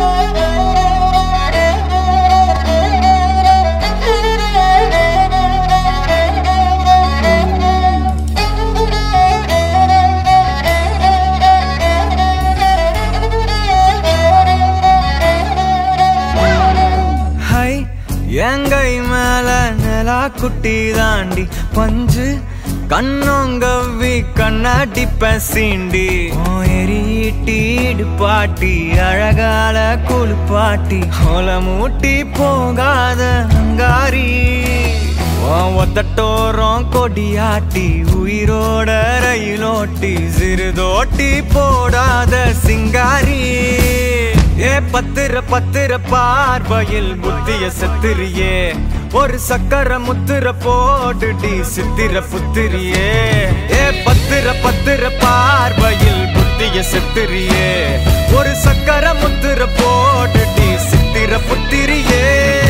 high எங்கை மேல நிலா குட்டி தாண்டி பஞ்சு கண்ணோங்கவ்வி கண்ணாடி பசீண்டி எரியீட்டீடு பாட்டி அழகால குளிப்பாட்டி மூட்டி போகாத அங்காரி உன் ஒத்தட்டோரம் கொடியாட்டி உயிரோட ரயிலோட்டி சிறுதோட்டி போடாத சிங்காரி ஏ பத்திர பத்திர பார்வையில் புத்திய செத்துறியே ஒரு சக்கர முத்திர போடுடி சித்திர புத்திரியே ஏ பத்திர பத்திர பார்வையில் புத்திய செத்துறியே ஒரு சக்கர முத்திர போடுடி சித்திர புத்திரியே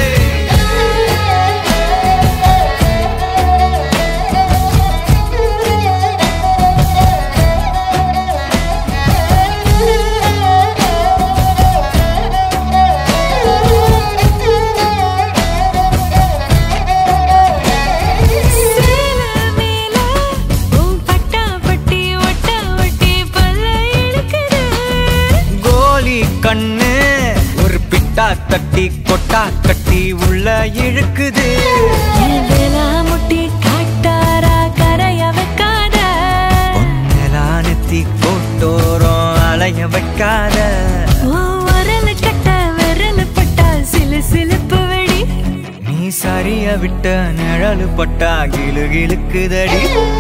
சேல மேல உன் பட்டா பட்டி ஒட்ட ஒட்டி பல்ல இழுக்குது கோலி கண்ணு ஒரு பிட்டா தட்டி கொட்டா கட்டி உள்ள இழுக்குது என் வேலா முட்டி காட்டாரா கரைய வைக்காத பொன்னலா நெத்தி கோட்டோரம் அலைய வைக்காத உன் வரல கட்ட விரல பட்டா சிலு சிலுப்பு வெடி நீ சரிய விட்ட நிழலு பட்டா கிளு கிழுக்குதடி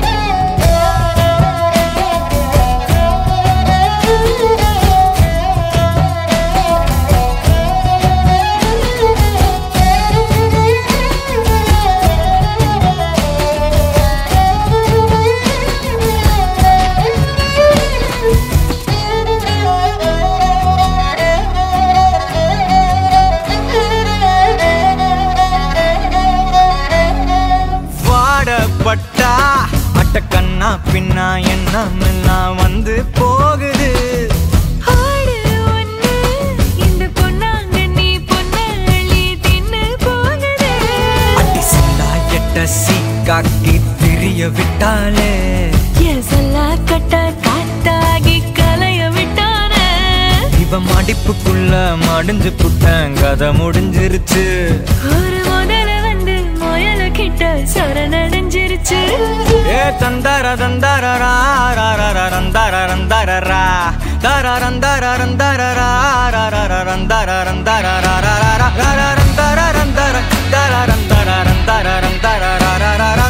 வாடப்பட்டா அட்ட கண்ணா பின்னா எண்ணமெல்லாம் வந்து போகுது ஆடு ஒண்ணு இந்த பொன்னாங்க நீ பொன்னள்ளி தின்னு போகுது அடி சில்லா எட்ட சீக்காக்கி திரிய விட்டாலே என் சொல்லா கட்ட காத்தாகி கலைய விட்டானே இவ மடிப்புக்குள்ள மடிஞ்சு புட்டேன் கதை முடிஞ்சிருச்சு ஒரு முதல வந்து முயல கிட்ட சரணடைஞ்சிருச்சு ஏ தந்தார தந்தார ரா ரா ரா ரா ரந்தார ரந்தார ரா தார ரந்தார ரந்தார ரா ரா ரா ரா ரந்தார ரந்தார ரா ரா ரா ரா ரா ரா ரந்தார ரந்தார தார ரந்தார ரந்தார ரந்தார ரா ரா ரா ரா